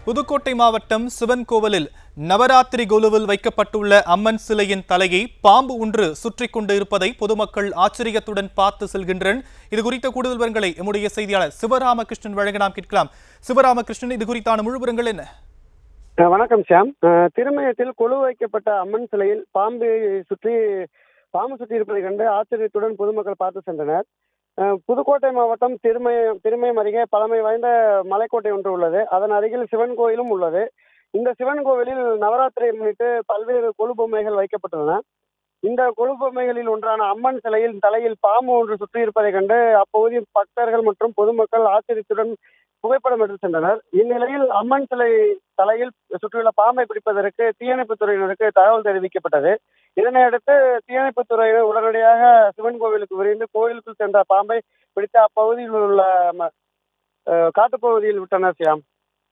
புதுக்கோட்டை மாவட்டம் சிவன் கோவிலில் நவராத்திரி குலுவில் வைக்கப்பட்டுள்ள அம்மன் சிலையின் தலையை பாம்பு ஒன்று சுற்றி கொண்டு இருப்பதை பொதுமக்கள் ஆச்சரியத்துடன் பார்த்து செல்கின்றனர் இது குறித்த கூடுதல் விவரங்களை எம்முடைய செய்தியாளர் சிவராமகிருஷ்ணன் வழங்க நாம் கேட்கலாம் சிவராமகிருஷ்ணன் இது குறித்தான முழு விவரங்கள் என்ன அஹ் வணக்கம் ஷியாம் அஹ் திருமயத்தில் கொலு வைக்கப்பட்ட அம்மன் சிலையில் பாம்பு சுற்றி பாம்பு சுற்றி இருப்பதை கண்டு ஆச்சரியத்துடன் பொதுமக்கள் பார்த்து சென்றனர் அஹ் புதுக்கோட்டை மாவட்டம் திருமயம் திருமயம் அருகே பழமை வாய்ந்த மலைக்கோட்டை ஒன்று உள்ளது அதன் அருகில் சிவன் கோயிலும் உள்ளது இந்த சிவன் கோவிலில் நவராத்திரியை முன்னிட்டு பல்வேறு கொலு பொம்மைகள் வைக்கப்பட்டுள்ளன இந்த கொலு பொம்மைகளில் ஒன்றான அம்மன் சிலையில் தலையில் பாம்பு ஒன்று சுற்றி இருப்பதை கண்டு அப்பகுதி பக்தர்கள் மற்றும் பொதுமக்கள் ஆச்சரியத்துடன் புகைப்படம் எடுத்து சென்றனர் இந்நிலையில் அம்மன் சிலை தலையில் சுற்றியுள்ள பாம்பை பிடிப்பதற்கு தீயணைப்புத் துறையினருக்கு தகவல் தெரிவிக்கப்பட்டது இதனையடுத்து தீயணைப்புத் துறையினர் உடனடியாக சிவன் கோவிலுக்கு விரைந்து கோவிலுக்குள் சென்ற பாம்பை பிடித்து அப்பகுதியில் உள்ள ம- அஹ் காட்டுப்பகுதியில் விட்டனர் சியாம்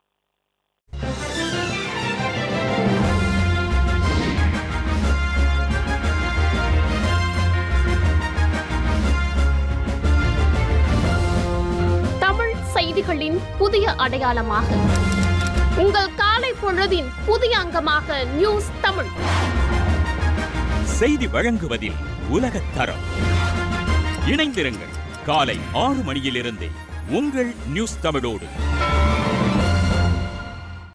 தமிழ் செய்திகளின் புதிய அடையாளமாக உங்கள் காலை பொழுதின் புதிய அங்கமாக நியூஸ் தமிழ் செய்தி வழங்குவதில் உலகத் தரம் இணைந்திருங்கள் காலை ஆறு மணியிலிருந்தே உங்கள் நியூஸ் தமிழோடு